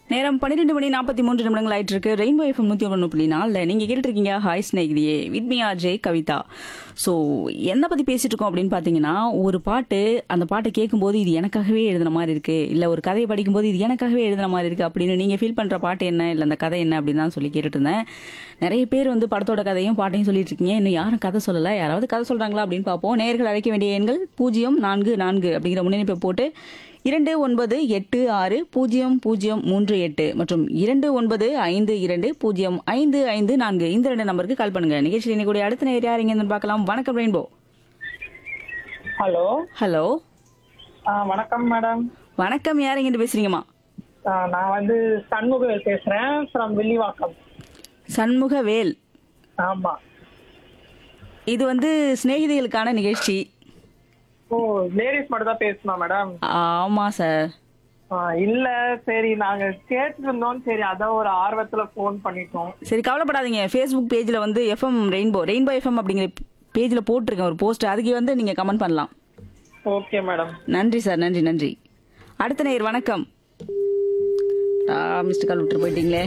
நேரம் பன்னிரெண்டு மணி நாற்பத்தி மூன்று நிமிடங்கள் ஆயிட்டு இருக்கு ரெயின்போ எஃப்எம் நூத்தி ஒன்று புள்ளி நாலில் நீங்க கேட்டுட்டு இருக்கீங்க hi Snegithiye with me Ajay Kavitha so என்ன பத்தி பேசிட்டு இருக்கோம் அப்படின்னு பாத்தீங்கன்னா ஒரு பாட்டு அந்த பாட்டை கேட்கும்போது இது எனக்காகவே எழுதின மாதிரி இருக்கு இல்ல ஒரு கதையை படிக்கும்போது இது எனக்காகவே எழுதின மாதிரி இருக்கு அப்படின்னு நீங்க ஃபீல் பண்ற பாட்டு என்ன இல்ல அந்த கதை என்ன அப்படின்னு தான் சொல்லி கேட்டுட்டு இருந்தேன் நிறைய பேர் வந்து படத்தோட கதையும் பாட்டையும் சொல்லிட்டு இருக்கீங்க இன்னும் யாரும் கதை சொல்லல யாராவது கதை சொல்றாங்களா அப்படின்னு பார்ப்போம் நேர்கள் அழைக்க வேண்டிய எண்கள் பூஜ்ஜியம் நான்கு நான்கு அப்படிங்கிற முன்னணிப்பை போட்டு இரண்டு ஒன்பது எட்டு ஆறு பூஜ்ஜியம் பூஜ்ஜியம் மூன்று எட்டு மற்றும் இரண்டு ஒன்பது ஐந்து இரண்டு பூஜ்ஜியம் ஐந்து ஐந்து நான்கு இந்த ரெண்டு நம்பருக்கு கால் பண்ணுங்க நிகழ்ச்சியில் இன்னைக்கு அடுத்த நேரம் யார் இங்க இருந்து பார்க்கலாம் வணக்கம் ரெயின்போ ஹலோ ஹலோ ஆ, வணக்கம் மேடம் வணக்கம் யார் இங்க இருந்து பேசுறீங்கம்மா ஆ, நான் வந்து சண்முகவேல் பேசுறேன் ஃப்ரம் வில்லிவாக்கம் சண்முகவேல் ஆமா இது வந்து சிநேகிதிகளுக்கான நிகழ்ச்சி ஓ லேடிஸ் மட்டும் தான் பேசணுமா மேடம் ஆமா சார் ஆ, இல்ல சரி நாங்க கேட்டு இருந்தோம் சரி அதான் ஒரு ஆர்வத்துல ஃபோன் பண்ணிட்டோம் சரி கவலைப்படாதீங்க ஃபேஸ்புக் பேஜ்ல வந்து எஃப்எம் ரெயின்போ ரெயின்போ எஃப்எம் அப்படிங்கிற பேஜ்ல போட்டிருக்கேன் ஒரு போஸ்ட் அதுக்கு வந்து நீங்க கமெண்ட் பண்ணலாம் ஓகே மேடம் நன்றி சார் நன்றி நன்றி அடுத்த நேர் வணக்கம் மிஸ்டர் கால் விட்டு போயிட்டீங்களே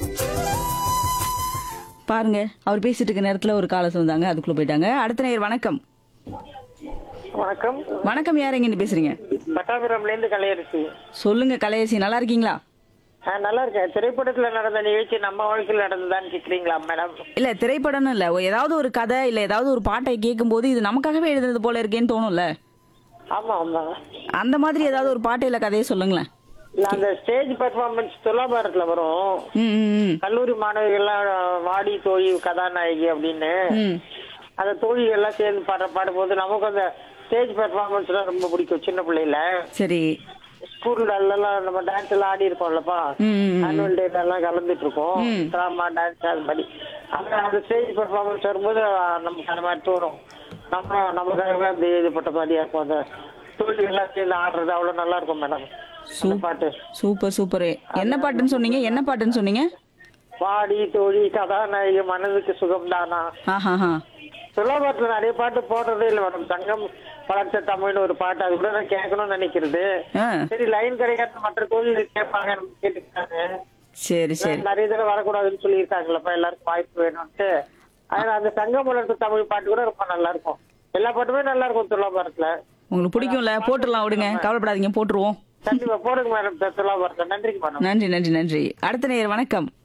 பாருங்க அவர் பேசிட்டு இருக்க நேரத்துல ஒரு காலை வந்தாங்க அதுக்குள்ள போயிட்டாங்க அடுத்த நேர் வணக்கம் வணக்கம் வணக்கம் யார் எங்க பேசுறீங்க பட்டாபுரம்ல இருந்து கலையரசி சொல்லுங்க கலையரசி நல்லா இருக்கீங்களா நல்லா இருக்கேன் திரைப்படத்துல நடந்த நிகழ்ச்சி நம்ம வாழ்க்கையில் நடந்ததான்னு கேக்குறீங்களா மேடம் இல்ல திரைப்படம்னு இல்ல ஒரு- ஏதாவது ஒரு கதை இல்ல ஏதாவது ஒரு பாட்டை கேட்கும்போது இது நமக்காகவே எழுதுனது போல இருக்கேன்னு தோணும்ல ஆமா ஆமா அந்த மாதிரி ஏதாவது ஒரு பாட்டு இல்ல கதையை சொல்லுங்களேன் இல்ல அந்த ஸ்டேஜ் பெர்ஃபார்மன்ஸ் துலாபாரத்துல வரும் ம் ம், ம் கல்லூரி மாணவிகள்லாம் வாடி தோழி கதாநாயகி அப்படின்னு ம் அந்த தோழிகள் எல்லாம் சேர்ந்து பாடுற பாடும்போது நமக்கு அந்த ஸ்டேஜ் பெர்ஃபார்மன்ஸ்லாம் ரொம்ப பிடிக்கும் சின்ன பிள்ளையில சரி ஸ்கூல்ல எல்லாம் நம்ம டான்ஸ் எல்லாம் ஆடி இருக்கோம்லப்பா ம் ம், ம் ஆனுவல் டே எல்லாம் கலந்துட்டு இருக்கோம் டிராமா டான்ஸ் அது மாதிரி அந்த அந்த ஸ்டேஜ் பெர்ஃபார்மன்ஸ் வரும்போது நமக்கு அந்த மாதிரி தோணும் நம்ம நமக்காகவே அந்த இதுபட்ட மாதிரியா இருக்கும் அந்த தோழிகள் எல்லாம் சேர்ந்து ஆடுறது அவ்வளவு நல்லா இருக்கும் மேடம் அந்த பாட்டு சூப்பர் சூப்பர் என்ன பாட்டுன்னு சொன்னீங்க என்ன பாட்டுன்னு சொன்னீங்க வாடி தோழி கதாநாயகி மனதுக்கு சுகம்தானா ஆஹாஹா துலாபாரத்துல நிறைய பாட்டு போடுறதே இல்லை மேடம் தங்கம் வளர்த்த தமிழ்னு ஒரு பாட்டு அது கூட நான் கேட்கணும்னு நினைக்கிறது ஆ சரி லைன் கிடைக்காத மற்ற கோவில்கள் கேட்பாங்க கேட்டுருக்காங்க சரி சரி நிறைய தடவை வரக்கூடாதுன்னு சொல்லியிருக்காங்களப்பா எல்லாருக்கும் வாய்ப்பு வேணும்ட்டு அதனால அந்த தங்கம் வளர்த்த தமிழ் பாட்டு கூட ரொம்ப நல்லா இருக்கும் எல்லா பாட்டுமே நல்லா இருக்கும் துலாபாரத்துல உங்களுக்கு பிடிக்கும்ல போட்டுடலாம் விடுங்க கவலைப்படாதீங்க போட்டுருவோம் கண்டிப்பா போடுங்க மேடம் துலாபாரத்தை நன்றிங்க மேடம் நன்றி நன்றி நன்றி அடுத்த நேர் வணக்கம்